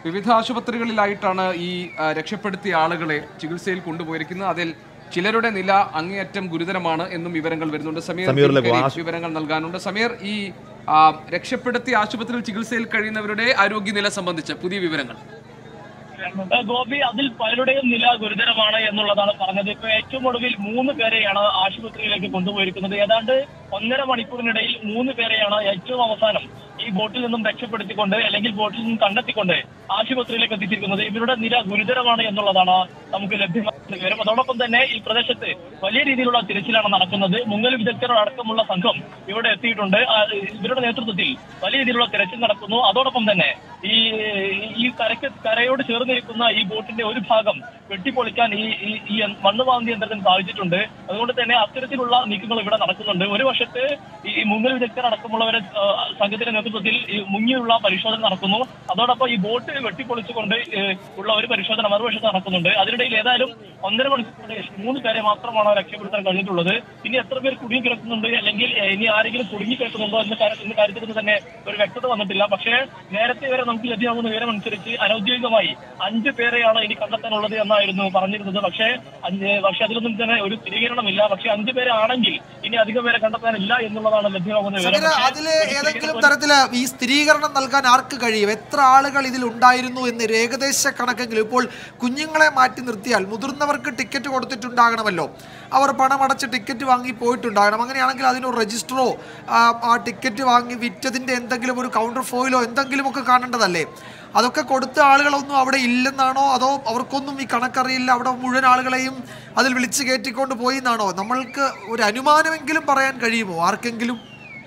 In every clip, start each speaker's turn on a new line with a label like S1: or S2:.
S1: വിവിധ ആശുപത്രികളിലായിട്ടാണ് ഈ ആ, രക്ഷപ്പെടുത്തിയ ആളുകളെ ചികിത്സയിൽ കൊണ്ടുപോയിരിക്കുന്നത് അതിൽ ചിലരുടെ നില അങ്ങേയറ്റം ഗുരുതരമാണ് എന്നും വിവരങ്ങൾ വരുന്നുണ്ട് സമീർ
S2: സമീറിലേക്ക്
S1: ദിനകരി
S2: ആശു-
S1: വിവരങ്ങൾ നൽകാനുണ്ട് സമീർ ഈ ആ, രക്ഷപ്പെടുത്തിയ ആശുപത്രിയിൽ ചികിത്സയിൽ കഴിയുന്നവരുടെ ആരോഗ്യനില സംബന്ധിച്ച് പുതിയ വിവരങ്ങൾ
S3: ഏഹ് ഗോപി അതിൽ പലരുടെയും നില ഗുരുതരമാണ് എന്നുള്ളതാണ് പറഞ്ഞത് ഇപ്പൊ ഏറ്റവും ഒടുവിൽ മൂന്ന് പേരെയാണ് ആശുപത്രിയിലേക്ക് കൊണ്ടുപോയിരിക്കുന്നത് ഏതാണ്ട് ഒന്നര മണിക്കൂറിനിടയിൽ മൂന്ന് പേരെയാണ് ഏറ്റവും അവസാനം ഈ ബോട്ടിൽ നിന്നും രക്ഷപ്പെടുത്തിക്കൊണ്ട് അല്ലെങ്കിൽ ബോട്ടിൽ നിന്നും കണ്ടെത്തിക്കൊണ്ട് ആശുപത്രിയിലേക്ക് എത്തിച്ചിരിക്കുന്നത് ഇവരുടെ നില ഗുരുതരമാണ് എന്നുള്ളതാണ് നമുക്ക് ലഭ്യമാകുന്ന വിവരം അതോടൊപ്പം തന്നെ ഈ പ്രദേശത്ത് വലിയ രീതിയിലുള്ള തിരച്ചിലാണ് നടക്കുന്നത് മുങ്ങൽ വിദഗ്ധർ അടക്കമുള്ള സംഘം ഇവിടെ എത്തിയിട്ടുണ്ട് ആ, ഇവരുടെ നേതൃത്വത്തിൽ വലിയ രീതിയിലുള്ള തിരച്ചിൽ നടക്കുന്നു അതോടൊപ്പം തന്നെ ഈ ഈ കരയ്ക്ക് കരയോട് ചേർന്നിരിക്കുന്ന ഈ ബോട്ടിന്റെ ഒരു ഭാഗം വെട്ടിപ്പൊളിക്കാൻ ഈ ഈ- ഈ മണ്ണ് വാന്തി യന്ത്രത്തിന് സാധിച്ചിട്ടുണ്ട് അതുകൊണ്ട് തന്നെ അത്തരത്തിലുള്ള നീക്കങ്ങൾ ഇവിടെ നടക്കുന്നുണ്ട് ഒരു വശത്ത് ഈ മുങ്ങൽ വിദഗ്ധർ അടക്കമുള്ളവരെ ആ, സംഘത്തിന്റെ നേതൃത്വത്തിൽ ഈ മുങ്ങിയുള്ള പരിശോധന നടക്കുന്നു അതോടൊപ്പം ഈ ബോട്ട് വെട്ടിപ്പൊളിച്ചുകൊണ്ട് ഏ, ഉള്ള ഒരു പരിശോധന മറുവശത്ത് നടക്കുന്നുണ്ട് അതിനിടയിൽ ഏതായാലും ഒന്നര മണിക്കൂറിന് ശേഷം മൂന്ന് പേരെ മാത്രമാണ് രക്ഷപ്പെടുത്താൻ കഴിഞ്ഞിട്ടുള്ളത് ഇനി എത്ര പേർ കുടുങ്ങി കിടക്കുന്നുണ്ട് അല്ലെങ്കിൽ ഏ, ഇനി ആരെങ്കിലും കുടുങ്ങി കിടക്കുന്നുണ്ടോ എന്ന കാര്യ- എന്ന കാര്യത്തിൽ തന്നെ ഒരു വ്യക്തത വന്നിട്ടില്ല പക്ഷേ നേരത്തെ വരെ നമുക്ക് ലഭ്യമാകുന്ന വിവരം അനുസരിച്ച് അനൌദ്യോഗികമായി അഞ്ച് പേരെയാണ് ഇനി കണ്ടെത്താനുള്ളത് എന്നായിരുന്നു പറഞ്ഞിരുന്നത് പക്ഷേ അഞ്ച് പക്ഷെ അതിലൊന്നും തന്നെ ഒരു സ്ഥിരീകരണമില്ല പക്ഷെ അഞ്ച് പേരെ ആണെങ്കിൽ ഇനി അധികം പേരെ കണ്ടെത്താനില്ല എന്നുള്ളതാണ് ലഭ്യമാകുന്ന വിവരം
S4: സമീര
S3: പക്ഷേ
S4: അതില്
S3: ഒരു
S4: ഏതെങ്കിലും
S3: സ്ഥിരീകരണം-
S4: തരത്തില് ഈ സ്ഥിരീകരണം നൽകാൻ ആർക്ക് കഴിയും എത്ര ആളുകൾ ഇതിൽ ഉണ്ടായിരുന്നു എന്ന് ഒരു ഏകദേശ കണക്കെങ്കിലും ഇപ്പോൾ കുഞ്ഞുങ്ങളെ മാറ്റി നിർത്തിയാൽ മുതിർന്നവർക്ക് ടിക്കറ്റ് കൊടുത്തിട്ടുണ്ടാകണമല്ലോ അവർ പണം അടച്ച് ടിക്കറ്റ് വാങ്ങി പോയിട്ടുണ്ടാകണം അങ്ങനെയാണെങ്കിൽ അതിനൊരു രജിസ്റ്ററോ ആ, ആ ടിക്കറ്റ് വാങ്ങി വിറ്റതിന്റെ എന്തെങ്കിലും ഒരു കൗണ്ടർ ഫോയിലോ എന്തെങ്കിലുമൊക്കെ കാണേണ്ടതല്ലേ അതൊക്കെ കൊടുത്ത ആളുകളൊന്നും അവിടെ ഇല്ലെന്നാണോ അതോ അവർക്കൊന്നും ഈ കണക്കറിയില്ല അവിടെ മുഴുവൻ ആളുകളെയും അതിൽ വിളിച്ച് കയറ്റിക്കൊണ്ട് പോയി എന്നാണോ നമ്മൾക്ക് ഒരു അനുമാനമെങ്കിലും പറയാൻ കഴിയുമോ ആർക്കെങ്കിലും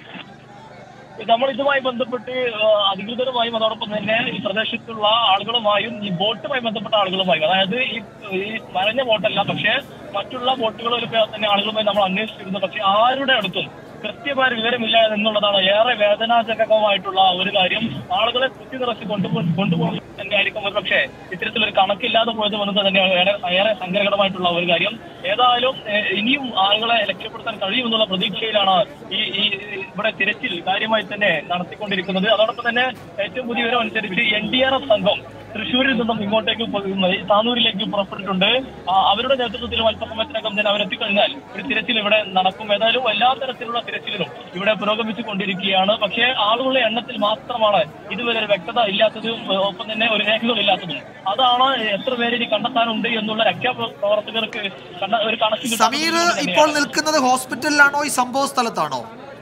S3: നമ്മൾ ഇതുമായി ബന്ധപ്പെട്ട് ആ, അധികൃതരുമായും അതോടൊപ്പം തന്നെ ഈ പ്രദേശത്തുള്ള ആളുകളുമായും ഈ ബോട്ടുമായി ബന്ധപ്പെട്ട ആളുകളുമായും അതായത് ഈ ഈ മരഞ്ഞ ബോട്ടല്ല പക്ഷേ മറ്റുള്ള ബോട്ടുകളിലൊക്കെ തന്നെ ആളുകളുമായി നമ്മൾ അന്വേഷിച്ചിരുന്നു പക്ഷെ ആരുടെ അടുത്തും കൃത്യമായ വിവരമില്ല എന്നുള്ളതാണ് ഏറെ വേദനാജനകമായിട്ടുള്ള ഒരു കാര്യം ആളുകളെ കുത്തി നിറച്ച് കൊണ്ടുപോ കൊണ്ടുപോകുന്നത് തന്നെയായിരിക്കും ഒരു പക്ഷേ ഇത്തരത്തിലൊരു കണക്കില്ലാതെ പോയത് എന്നത് തന്നെയാണ് ഏറെ ഏറെ സങ്കടകരമായിട്ടുള്ള ഒരു കാര്യം ഏതായാലും ഏഹ്, ഇനിയും ആളുകളെ രക്ഷപ്പെടുത്താൻ കഴിയുമെന്നുള്ള പ്രതീക്ഷയിലാണ് ഈ ഈ ഇവിടെ തിരച്ചിൽ കാര്യമായി തന്നെ നടത്തിക്കൊണ്ടിരിക്കുന്നത് അതോടൊപ്പം തന്നെ ഏറ്റവും പുതിയ വിവരം അനുസരിച്ച് എൻ ഡി ആർ എഫ് സംഘം തൃശ്ശൂരിൽ നിന്നും ഇങ്ങോട്ടേക്ക് പോ- താനൂരിലേക്ക് പുറപ്പെട്ടിട്ടുണ്ട് ആ, അവരുടെ നേതൃത്വത്തിലും അല്പസമയത്തിനകം തന്നെ അവരെത്തിക്കഴിഞ്ഞാൽ ഒരു തിരച്ചിൽ ഇവിടെ നടക്കും ഏതായാലും എല്ലാ തരത്തിലുള്ള തിരച്ചിലും ഇവിടെ പുരോഗമിച്ചു കൊണ്ടിരിക്കുകയാണ് പക്ഷേ ആളുകളുടെ എണ്ണത്തിൽ മാത്രമാണ് ഇതുവരെ ഒരു വ്യക്തത ഇല്ലാത്തതും ഏഹ്, ഒപ്പം തന്നെ ഒരു രേഖകളില്ലാത്തതും അതാണ് എത്ര പേര് ഇനി കണ്ടെത്താനുണ്ട് എന്നുള്ള രക്ഷാപ്രവർത്തകർക്ക് കണ്ട- ഒരു കണക്ക് കിട്ടാത്തത്
S4: സമീർ
S3: കൊണ്ട് തന്നെയാണ്.
S4: ഇപ്പോൾ നിൽക്കുന്നത് ഹോസ്പിറ്റലിലാണോ ഈ സംഭവ സ്ഥലത്താണോ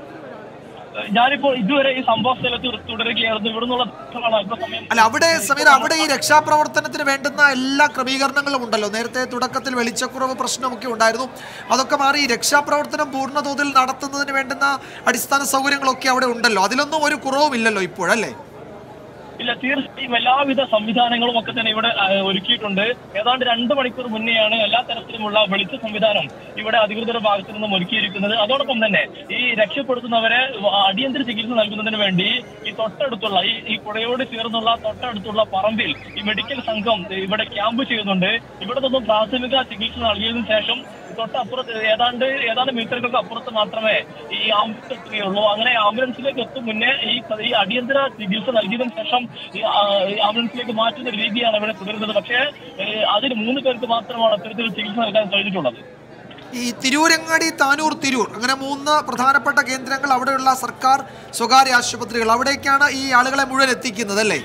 S3: ഞാനിപ്പോൾ ഇതുവരെ ഈ സംഭവ സ്ഥലത്ത് തുടരുകയായിരുന്നു ഇവിടെ നിന്നുള്ള സമയം
S4: അല്ല അവിടെ സമീർ അവിടെ ഈ രക്ഷാപ്രവർത്തനത്തിന് വേണ്ടുന്ന എല്ലാ ക്രമീകരണങ്ങളും ഉണ്ടല്ലോ നേരത്തെ തുടക്കത്തിൽ വെളിച്ചക്കുറവ് പ്രശ്നമൊക്കെ ഉണ്ടായിരുന്നു അതൊക്കെ മാറി ഈ രക്ഷാപ്രവർത്തനം പൂർണ്ണതോതിൽ നടത്തുന്നതിന് വേണ്ടുന്ന അടിസ്ഥാന സൗകര്യങ്ങളൊക്കെ അവിടെ ഉണ്ടല്ലോ അതിലൊന്നും ഒരു കുറവുമില്ലല്ലോ ഇപ്പോഴല്ലേ
S3: ഇല്ല തീർച്ചയായും എല്ലാവിധ സംവിധാനങ്ങളും ഒക്കെ തന്നെ ഇവിടെ ആ, ഒരുക്കിയിട്ടുണ്ട് ഏതാണ്ട് രണ്ട് മണിക്കൂർ മുന്നെയാണ് എല്ലാ തരത്തിലുമുള്ള വെളിച്ച സംവിധാനം ഇവിടെ അധികൃതരുടെ ഭാഗത്തു നിന്നും ഒരുക്കിയിരിക്കുന്നത് അതോടൊപ്പം തന്നെ ഈ രക്ഷപ്പെടുത്തുന്നവരെ അടിയന്തര ചികിത്സ നൽകുന്നതിന് വേണ്ടി ഈ തൊട്ടടുത്തുള്ള ഈ ഈ പുഴയോട് ചേർന്നുള്ള തൊട്ടടുത്തുള്ള പറമ്പിൽ ഈ മെഡിക്കൽ സംഘം ഇവിടെ ക്യാമ്പ് ചെയ്യുന്നുണ്ട് ഇവിടെ നിന്നും പ്രാഥമിക ചികിത്സ നൽകിയതിനു ശേഷം തൊട്ടപ്പുറത്ത് ഏതാണ്ട് ഏതാണ്ട് മീറ്ററുകൾക്ക് അപ്പുറത്ത് മാത്രമേ ഈ ആംബുലൻസ് എത്തുകയുള്ളൂ അങ്ങനെ ആംബുലൻസിലേക്ക് എത്തും മുന്നേ ഈ ഈ അടിയന്തര ചികിത്സ നൽകിയതിനു ശേഷം ഈ ആ, ഈ ആംബുലൻസിലേക്ക് മാറ്റുന്ന ഒരു രീതിയാണ് ഇവിടെ തുടരുന്നത് പക്ഷേ ഏഹ്, അതിന് മൂന്ന് പേർക്ക് മാത്രമാണ് അത്തരത്തിൽ ചികിത്സ നൽകാൻ കഴിഞ്ഞിട്ടുള്ളത്
S4: ഈ തിരൂരങ്ങാടി താനൂർ തിരൂർ അങ്ങനെ മൂന്ന് പ്രധാനപ്പെട്ട കേന്ദ്രങ്ങൾ അവിടെയുള്ള സർക്കാർ സ്വകാര്യ ആശുപത്രികൾ അവിടേക്കാണ് ഈ ആളുകളെ മുഴുവൻ എത്തിക്കുന്നത് അല്ലേ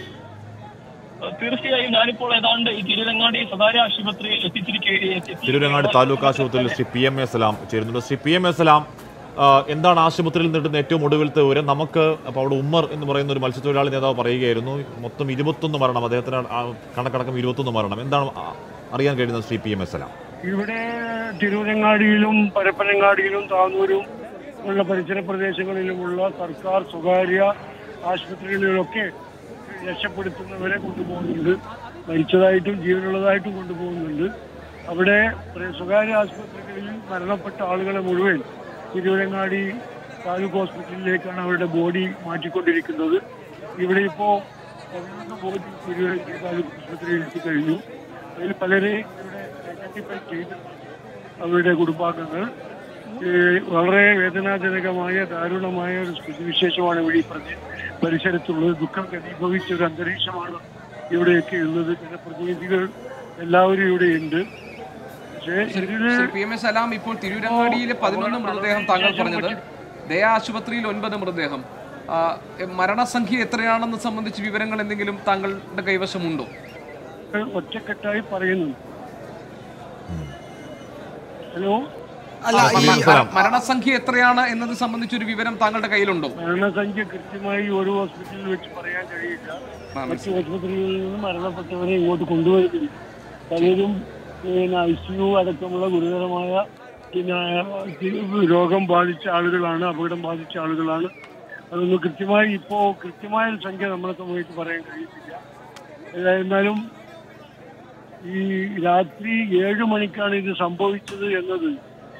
S3: തീർച്ചയായും ഞാനിപ്പോൾ ഏതാണ്ട് ഈ തിരുരങ്ങാടി സ്വകാര്യ ആശുപത്രിയിൽ എത്തിച്ചിരിക്കുകയും
S2: തിരൂരങ്ങാടി താലൂക്ക് ആശുപത്രിയിൽ Shri P M A Salam ചേരുന്നുണ്ട് Shri P M A Salam ആ, എന്താണ് ആശുപത്രിയിൽ നിട്ടുന്ന ഏറ്റവും ഒടുവിലത്തെ വിവരം നമുക്ക് അപ്പോൾ അവിടെ ഉമ്മർ എന്ന് പറയുന്ന ഒരു മത്സ്യത്തൊഴിലാളി നേതാവ് പറയുകയായിരുന്നു മൊത്തം ഇരുപത്തൊന്ന് മരണം അദ്ദേഹത്തിന് ആ കണക്കടക്കം ഇരുപത്തൊന്ന് മരണം എന്താണ് ആ, അറിയാൻ കഴിയുന്നത് Shri P M S Salam
S5: ഇവിടെ തിരൂരങ്ങാടിയിലും പരപ്പനങ്ങാടിയിലും താനൂരും ഉള്ള പരിസര പ്രദേശങ്ങളിലുമുള്ള സർക്കാർ സ്വകാര്യ ആശുപത്രികളിലൊക്കെ രക്ഷപ്പെടുത്തുന്നവരെ കൊണ്ടുപോകുന്നുണ്ട് മരിച്ചതായിട്ടും ജീവനുള്ളതായിട്ടും കൊണ്ടുപോകുന്നുണ്ട് അവിടെ പ്ര- സ്വകാര്യ ആശുപത്രികളിൽ മരണപ്പെട്ട ആളുകളെ മുഴുവൻ തിരൂരങ്ങാടി താലൂക്ക് ഹോസ്പിറ്റലിലേക്കാണ് അവരുടെ ബോഡി മാറ്റിക്കൊണ്ടിരിക്കുന്നത് ഇവിടെ ഇപ്പോൾ പതിനൊന്ന് ബോഡി തിരൂരങ്ങാടി താലൂക്ക് ആശുപത്രിയിൽ എത്തിക്കഴിഞ്ഞു അതിൽ പലരെ ഇവിടെ ഐഡന്റിഫൈ ചെയ്തിട്ടുണ്ട് അവരുടെ കുടുംബാംഗങ്ങൾ ഈ വളരെ വേദനാജനകമായ ദാരുണമായ ഒരു സ്ഥിതിവിശേഷമാണ് ഇവിടെ ഈ പ്രദേ- പരിസരത്തുള്ളത് ദുഃഖം ഘനീഭവിച്ച ഒരു അന്തരീക്ഷമാണ് ഇവിടെയൊക്കെ ഉള്ളത് ജനപ്രതിനിധികൾ എല്ലാവരും ഇവിടെ ഉണ്ട് പക്ഷേ ഇതില്
S1: Shri P M S Salam ഇപ്പോൾ തിരൂരങ്ങാടിയിലെ പതിനൊന്ന് മൃതദേഹം താങ്കൾ പറഞ്ഞത് ദയ ആശുപത്രിയിൽ ഒൻപത് മൃതദേഹം ആ, എ, മരണസംഖ്യ എത്രയാണെന്ന് സംബന്ധിച്ച് വിവരങ്ങൾ എന്തെങ്കിലും താങ്കളുടെ കൈവശമുണ്ടോ
S5: ഒറ്റക്കെട്ടായി പറയുന്നു ഹലോ
S4: അല്ല ഈ
S2: സമീർ സലാം.
S1: മരണസംഖ്യ എത്രയാണ് എന്നത് സംബന്ധിച്ചൊരു വിവരം താങ്കളുടെ കയ്യിലുണ്ടോ
S5: മരണസംഖ്യ കൃത്യമായി ഒരു ഹോസ്പിറ്റലിൽ വെച്ച് പറയാൻ കഴിയില്ല
S1: ആ,
S5: മറ്റു ഹോസ്പിറ്റലുകളിൽ നിന്ന് മരണപ്പെട്ടവരെ ഇങ്ങോട്ട് കൊണ്ടുവരുന്നില്ല പലരും പിന്നെ ഐ സി യു അടക്കമുള്ള ഗുരുതരമായ പിന്നെ രോഗം ബാധിച്ച ആളുകളാണ് അപകടം ബാധിച്ച ആളുകളാണ് അതൊന്നും കൃത്യമായി ഇപ്പോ കൃത്യമായ ഒരു സംഖ്യ നമ്മളെ സമയത്ത് പറയാൻ കഴിയത്തില്ല ഏതായിരുന്നാലും ഈ രാത്രി ഏഴു മണിക്കാണ് ഇത് സംഭവിച്ചത് എന്നത്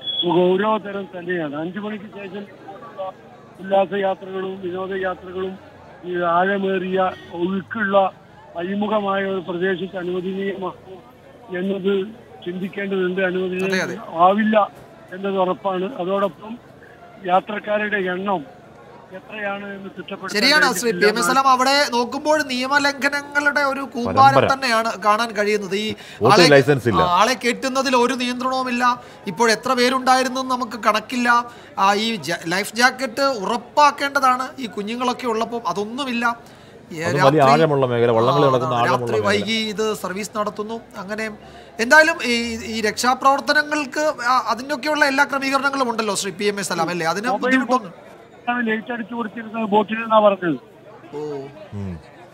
S5: ഗൗരവതരം തന്നെയാണ് അഞ്ചു മണിക്ക് ശേഷം ഇങ്ങോട്ടുള്ള ഉല്ലാസയാത്രകളും വിനോദയാത്രകളും ഈ ആഴമേറിയ ഒഴുക്കുള്ള അഴിമുഖമായ ഒരു പ്രദേശത്ത് അനുവദനീയമാക്കും എന്നത് ചിന്തിക്കേണ്ടതുണ്ട്
S4: അതെ, അതെ.
S5: അനുവദനീയം ആവില്ല എന്നത് ഉറപ്പാണ് അതോടൊപ്പം യാത്രക്കാരുടെ എണ്ണം എത്രയാണ് എന്ന് തിട്ടപ്പെടുത്താൻ
S4: ശരിയാണ് Shri P M S Salam അവിടെ നോക്കുമ്പോൾ നിയമലംഘനങ്ങളുടെ ഒരു കൂമ്പാരം
S2: പരമ്പര.
S4: തന്നെയാണ് കാണാൻ കഴിയുന്നത് ഈ
S2: വോട്ട്
S4: ആളെ
S2: ലൈസൻസ് ഇല്ല.
S4: ആ, ആളെ കെട്ടുന്നതിൽ ഒരു നിയന്ത്രണവുമില്ല ഇപ്പോൾ എത്ര പേരുണ്ടായിരുന്നു എന്ന് നമുക്ക് കണക്കില്ല ആ, ഈ ജ- ലൈഫ് ജാക്കറ്റ് ഉറപ്പാക്കേണ്ടതാണ് ഈ കുഞ്ഞുങ്ങളൊക്കെ ഉള്ളപ്പോൾ അതൊന്നുമില്ല ഈ
S2: അത് വലിയ ആഴമുള്ള മേഖല, വള്ളങ്ങൾ
S4: ആ,
S2: കിടക്കുന്ന
S4: അതാണ്.
S2: ആഴമുള്ള
S4: രാത്രി
S2: മേഖല.
S4: വൈകി ഇത് സർവീസ് നടത്തുന്നു അങ്ങനെ എന്തായാലും ഈ ഈ രക്ഷാപ്രവർത്തനങ്ങൾക്ക് ആ, അതിനൊക്കെയുള്ള എല്ലാ ക്രമീകരണങ്ങളും ഉണ്ടല്ലോ Shri P M S Salam അല്ലേ അതിന്
S5: മൊബൈൽ
S4: ബുദ്ധിമുട്ടൊന്നും
S5: ലേറ്റ് അടിച്ചു കൊടുത്തിരുന്നത് ബോട്ടിൽ നിന്നാ പറഞ്ഞത്
S4: ഓ
S2: ഉം.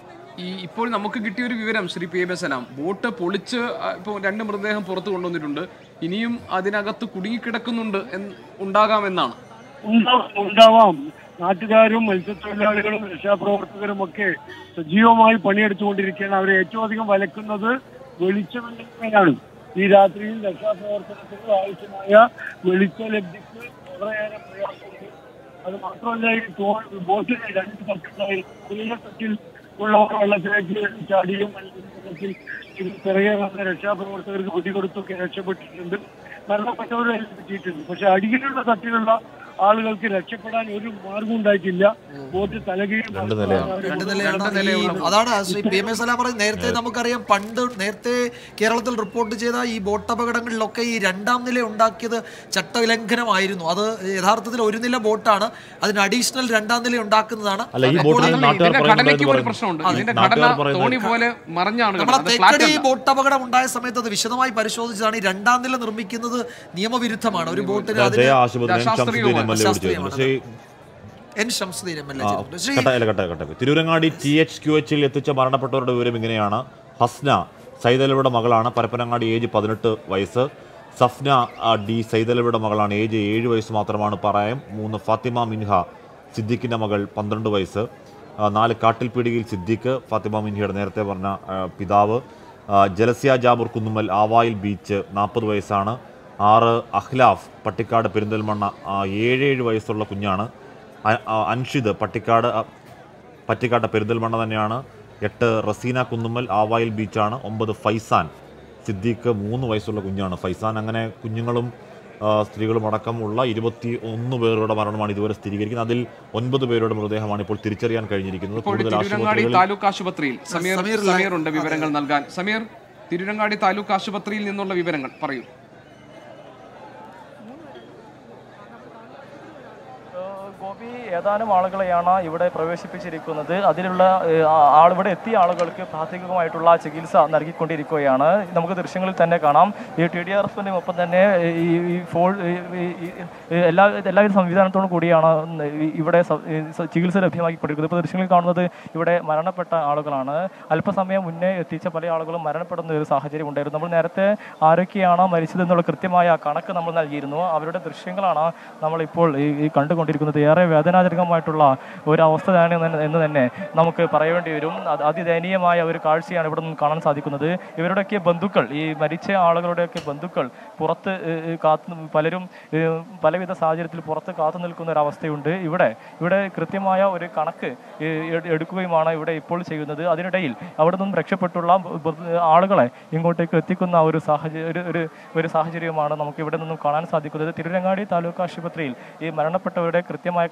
S1: ഈ ഇപ്പോൾ നമുക്ക് കിട്ടിയ ഒരു വിവരം Shri P M S Salam boat പൊളിച്ച് ആ, ഇപ്പോൾ രണ്ട് മൃതദേഹം പുറത്തു കൊണ്ടുവന്നിട്ടുണ്ട് ഇനിയും അതിനകത്ത് കുടുങ്ങിക്കിടക്കുന്നുണ്ട് എന്ന് ഉണ്ടാകാമെന്നാണ്
S5: ഉണ്ടാവാം ഉണ്ടാവാം നാട്ടുകാരും മത്സ്യത്തൊഴിലാളികളും രക്ഷാപ്രവർത്തകരും ഒക്കെ സജീവമായി പണിയെടുത്തുകൊണ്ടിരിക്കുകയാണ് അവരെ ഏറ്റവും അധികം വലക്കുന്നത് വെളിച്ചമില്ലായ്മയാണ് ഈ രാത്രിയിൽ രക്ഷാപ്രവർത്തനത്തിന് ആവശ്യമായ വെളിച്ചലബ്ധിക്ക് വളരെയേറെ പ്രയാസമുണ്ട് അത് മാത്രമല്ല ഈ തോ- ബോട്ടിൽ രണ്ട് തട്ടിലായി കുഞ്ഞിന്റെ തട്ടിൽ ഉള്ളവർ വെള്ളത്തിലേക്ക് ചാടിയും അല്ലെങ്കിൽ വെള്ളത്തിൽ ഇത് പിറകെ വന്ന രക്ഷാപ്രവർത്തകർക്ക് പിടികൊടുത്തൊക്കെ രക്ഷപ്പെട്ടിട്ടുണ്ട് മരണപ്പെട്ടവരെ പറ്റിയിട്ടുണ്ട് പക്ഷെ അടിയിലുള്ള തട്ടിലുള്ള ആളുകൾക്ക് രക്ഷപ്പെടാൻ ഒരു മാർഗം ഉണ്ടായിട്ടില്ല ബോട്ട് തലകീഴ്
S2: രണ്ട് നിലയാണ്.
S4: രണ്ട് നിലയാണ്
S1: രണ്ട് നിലയുള്ള
S4: ഈ- അതാണ് Shri P M S Salam പറഞ്ഞത് നേരത്തെ നമുക്കറിയാം പണ്ട് നേരത്തെ കേരളത്തിൽ റിപ്പോർട്ട് ചെയ്ത ഈ ബോട്ട് അപകടങ്ങളിലൊക്കെ ഈ രണ്ടാം നില ഉണ്ടാക്കിയത് ചട്ടലംഘനമായിരുന്നു അത് യഥാർത്ഥത്തിൽ ഒരു നില ബോട്ടാണ് അതിന് അഡീഷണൽ രണ്ടാം നില ഉണ്ടാക്കുന്നതാണ്
S2: അല്ല ഈ
S1: അപ്പോൾ
S2: ബോട്ടിൽ
S1: അതിൽ
S2: നാട്ടുകാർ
S1: ഇതിന്റെ
S2: പറയുന്നത്
S1: ഘടനയ്ക്ക് ഒരു
S2: പറയുന്നു.
S1: പ്രശ്നമുണ്ട്
S2: ഈ
S1: ഇതിന്റെ ഘടന
S2: നാട്ടുകാർ പറയുന്നത്
S1: തോണി പോലെ മറിഞ്ഞാണ്
S4: നമ്മളെ
S1: കിടക്കുന്നത്. അത് flat
S4: തെക്കടി
S1: അല്ല.
S4: ബോട്ട് അപകടം ഉണ്ടായ സമയത്ത് അത് വിശദമായി പരിശോധിച്ചതാണ് ഈ രണ്ടാം നില നിർമ്മിക്കുന്നത് നിയമവിരുദ്ധമാണ് ഒരു ബോട്ടിന്
S2: ദയ
S4: അതിന്
S2: ആശുപത്രി N Shamsuddin M L A ചോദിച്ചിരുന്നു പക്ഷേ
S4: N Shamsuddin M L A
S2: ആ,
S4: ചെയ്തിട്ടുണ്ട്. ശ്രീ
S2: കട്ട- അല്ല, കട്ട- കട്ട. തിരൂരങ്ങാടി ടി എച്ച് ക്യു എച്ചിൽ എത്തിച്ച മരണപ്പെട്ടവരുടെ വിവരം ഇങ്ങനെയാണ് ഹസ്ന സൈതലയുടെ മകളാണ് പരപ്പനങ്ങാടി ഏജ് പതിനെട്ട് വയസ്സ് സഫ്ന ആ, ഡി സൈതലയുടെ മകളാണ് ഏജ് ഏഴ് വയസ്സ് മാത്രമാണ് പറയാം മൂന്ന് ഫാത്തിമ മിൻഹ സിദ്ദിഖിൻ്റെ മകൾ പന്ത്രണ്ട് വയസ്സ് ആ, നാല് കാട്ടിൽപ്പീടികയിൽ സിദ്ദിഖ് ഫാത്തിമ മിൻഹയുടെ നേരത്തെ പറഞ്ഞ ആ, പിതാവ് ആ, ജലസ്യ ജാബുർ കുന്നുമ്മൽ ആവായിൽ ബീച്ച് നാൽപ്പത് വയസ്സാണ് ആറ് അഖ്ലാഫ് പട്ടിക്കാട് പെരിന്തൽമണ്ണ ആ, ഏഴ് ഏഴ് വയസ്സുള്ള കുഞ്ഞാണ് അ- ആ, അൻഷിദ് പട്ടിക്കാട് അ, പട്ടിക്കാട്ട് പെരിന്തൽമണ്ണ തന്നെയാണ് എട്ട് റസീന കുന്നുമ്മൽ ആവായിൽ ബീച്ചാണ് ഒമ്പത് ഫൈസാൻ സിദ്ദീഖ് മൂന്ന് വയസ്സുള്ള കുഞ്ഞാണ് ഫൈസാൻ അങ്ങനെ കുഞ്ഞുങ്ങളും ആ, സ്ത്രീകളും അടക്കമുള്ള ഇരുപത്തി ഒന്ന് പേരുടെ മരണമാണ് ഇതുവരെ സ്ഥിരീകരിക്കുന്നത് അതിൽ ഒൻപത് പേരുടെ മൃതദേഹമാണ് ഇപ്പോൾ തിരിച്ചറിയാൻ കഴിഞ്ഞിരിക്കുന്നത്
S1: ഇപ്പോൾ
S2: കൂടുതൽ
S1: തിരൂരങ്ങാടി
S2: ആശുപത്രികളിൽ
S1: താലൂക്ക് ആശുപത്രിയിൽ സമീർ
S4: സമീർ
S1: സമീർ ഉണ്ട് വിവരങ്ങൾ നൽകാൻ സമീർ തിരൂരങ്ങാടി താലൂക്ക് ആശുപത്രിയിൽ നിന്നുള്ള വിവരങ്ങൾ പറയൂ
S6: ഏഹ് ഗോപി ഏതാനും ആളുകളെയാണ് ഇവിടെ പ്രവേശിപ്പിച്ചിരിക്കുന്നത് അതിലുള്ള ഏഹ്, ആ- ആൾ ഇവിടെ എത്തിയ ആളുകൾക്ക് പ്രാഥമികമായിട്ടുള്ള ചികിത്സ നൽകിക്കൊണ്ടിരിക്കുകയാണ് നമുക്ക് ദൃശ്യങ്ങളിൽ തന്നെ കാണാം ഈ ടി ഡി ആർ എഫിൻ്റെ ഒപ്പം തന്നെ ഈ ഈ ഫോൾ ഈ- ഈ- ഈ- ഈ എല്ലാ എല്ലാവിധ സംവിധാനത്തോടും കൂടിയാണ് ഈ- ഇവിടെ സ- ഈ സ- ചികിത്സ ലഭ്യമാക്കിക്കൊണ്ടിരിക്കുന്നത് ഇപ്പോൾ ദൃശ്യങ്ങളിൽ കാണുന്നത് ഇവിടെ മരണപ്പെട്ട ആളുകളാണ് അല്പസമയം മുന്നേ എത്തിച്ച പല ആളുകളും മരണപ്പെടുന്ന ഒരു സാഹചര്യം ഉണ്ടായിരുന്നു നമ്മൾ നേരത്തെ ആരൊക്കെയാണ് മരിച്ചത് എന്നുള്ള കൃത്യമായ കണക്ക് നമ്മൾ നൽകിയിരുന്നു അവരുടെ ദൃശ്യങ്ങളാണ് നമ്മളിപ്പോൾ ഈ ഈ കണ്ടുകൊണ്ടിരിക്കുന്നത് ഏറെ വേദനാജനകമായിട്ടുള്ള ഒരു അവസ്ഥ തന്നെ എന്ന് എന്ന് തന്നെ നമുക്ക് പറയേണ്ടി വരും അത് അതിദയനീയമായ ഒരു കാഴ്ചയാണ് ഇവിടെ നിന്ന് കാണാൻ സാധിക്കുന്നത് ഇവരുടെയൊക്കെ ബന്ധുക്കൾ ഈ മരിച്ച ആളുകളുടെയൊക്കെ ബന്ധുക്കൾ പുറത്ത് ഏഹ്, ഏഹ്, കാത്ത് പലരും ഏഹ്, പലവിധ സാഹചര്യത്തിൽ പുറത്ത് കാത്തു നിൽക്കുന്ന ഒരു അവസ്ഥയുണ്ട് ഇവിടെ ഇവിടെ കൃത്യമായ ഒരു കണക്ക് ഏഹ്, എട്- എടുക്കുകയുമാണ് ഇവിടെ ഇപ്പോൾ ചെയ്യുന്നത് അതിനിടയിൽ അവിടെ നിന്നും രക്ഷപ്പെട്ടുള്ള ബ- ബ- ആളുകളെ ഇങ്ങോട്ടേക്ക് എത്തിക്കുന്ന ഒരു സാഹചര്യം ഒരു ഒരു ഒരു സാഹചര്യമാണ് നമുക്ക് ഇവിടെ നിന്നും കാണാൻ സാധിക്കുന്നത് തിരുരങ്ങാടി താലൂക്ക് ആശുപത്രിയിൽ ഈ മരണപ്പെട്ടവരുടെ കൃത്യമായ കണക്ക്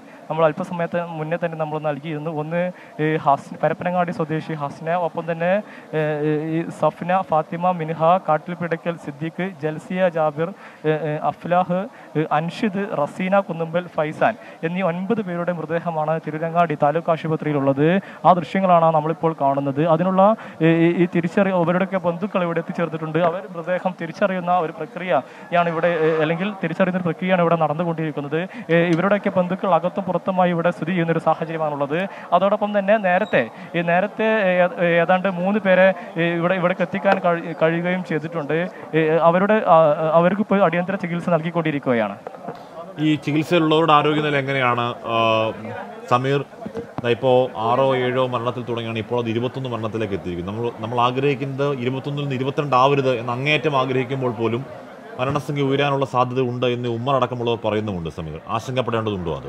S6: നമ്മൾ അല്പസമയത്ത് മുന്നേ തന്നെ നമ്മൾ നൽകിയിരുന്നു ഒന്ന് ഈ ഹസ് പരപ്പനങ്ങാടി സ്വദേശി ഹസ്ന ഒപ്പം തന്നെ ഏഹ്, ഈ സഫ്ന ഫാത്തിമ മിൻഹ കാട്ടിൽപിടക്കൽ സിദ്ദീഖ് ജൽസിയ ജാബിർ ഏഹ്, ഏഹ്, അഫ്ലാഹ് ഏഹ്, അൻഷിദ് റസീന കുന്നുമ്പൽ ഫൈസാൻ എന്നീ ഒൻപത് പേരുടെ മൃതദേഹമാണ് തിരുരങ്ങാടി താലൂക്ക് ആശുപത്രിയിലുള്ളത് ആ ദൃശ്യങ്ങളാണ് നമ്മളിപ്പോൾ കാണുന്നത് അതിനുള്ള ഏഹ്, ഈ- ഈ തിരിച്ചറി അവരുടെയൊക്കെ ബന്ധുക്കൾ ഇവിടെ എത്തിച്ചേർന്നിട്ടുണ്ട് അവർ മൃതദേഹം തിരിച്ചറിയുന്ന ഒരു പ്രക്രിയയാണ് ഇവിടെ ഏഹ്, അല്ലെങ്കിൽ തിരിച്ചറിയുന്ന ഒരു പ്രക്രിയയാണ് ഇവിടെ നടന്നുകൊണ്ടിരിക്കുന്നത് ഏഹ്, ഇവരുടെയൊക്കെ ബന്ധുക്കൾ അകത്തും പുറത്തുമായി ഇവിടെ സ്ഥിതി ചെയ്യുന്ന ഒരു സാഹചര്യമാണുള്ളത് അതോടൊപ്പം തന്നെ നേരത്തെ ഈ നേരത്തെ ഏ- ഏതാണ്ട് മൂന്ന് പേരെ ഏ, ഇവിടെ ഇവിടേക്ക് എത്തിക്കാൻ കഴി- കഴിയുകയും ചെയ്തിട്ടുണ്ട് ഏ, അവരുടെ ആ, അവർക്ക് ഇപ്പോൾ അടിയന്തര ചികിത്സ നൽകിക്കൊണ്ടിരിക്കുകയാണ്
S2: ഈ ചികിത്സയിലുള്ളവരുടെ ആരോഗ്യനില എങ്ങനെയാണ് ആ, സമീർ ദാ ഇപ്പോൾ ആറോ ഏഴോ മരണത്തിൽ തുടങ്ങിയാണ് ഇപ്പോൾ അത് ഇരുപത്തൊന്ന് മരണത്തിലേക്ക് എത്തിയിരിക്കുന്നത് നമ്മൾ നമ്മൾ ആഗ്രഹിക്കുന്നത് ഇരുപത്തൊന്നിൽ നിന്ന് ഇരുപത്തിരണ്ട് ആവരുത് എന്ന് അങ്ങേയറ്റം ആഗ്രഹിക്കുമ്പോൾ പോലും മരണസംഖ്യ ഉയരാനുള്ള സാധ്യത ഉണ്ട് എന്ന് ഉമ്മർ അടക്കമുള്ളവർ പറയുന്നുമുണ്ട് സമീർ ആശങ്കപ്പെടേണ്ടതുണ്ടോ അത്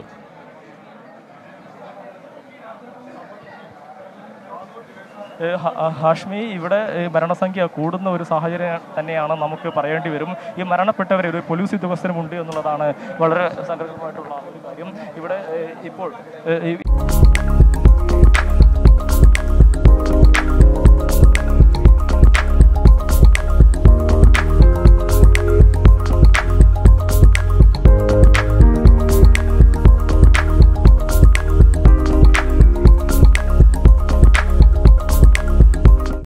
S6: ഏ, ഹ- ഹാഷ്മി ഇവിടെ ഏ, മരണസംഖ്യ കൂടുന്ന ഒരു സാഹചര്യം തന്നെയാണ് നമുക്ക് പറയേണ്ടി വരും ഈ മരണപ്പെട്ടവരെ ഒരു പോലീസ് ഉദ്യോഗസ്ഥനുമുണ്ട് എന്നുള്ളതാണ് വളരെ സങ്കടകരമായിട്ടുള്ള ഒരു കാര്യം ഇവിടെ ഏ, ഇപ്പോൾ ഏ, ഈ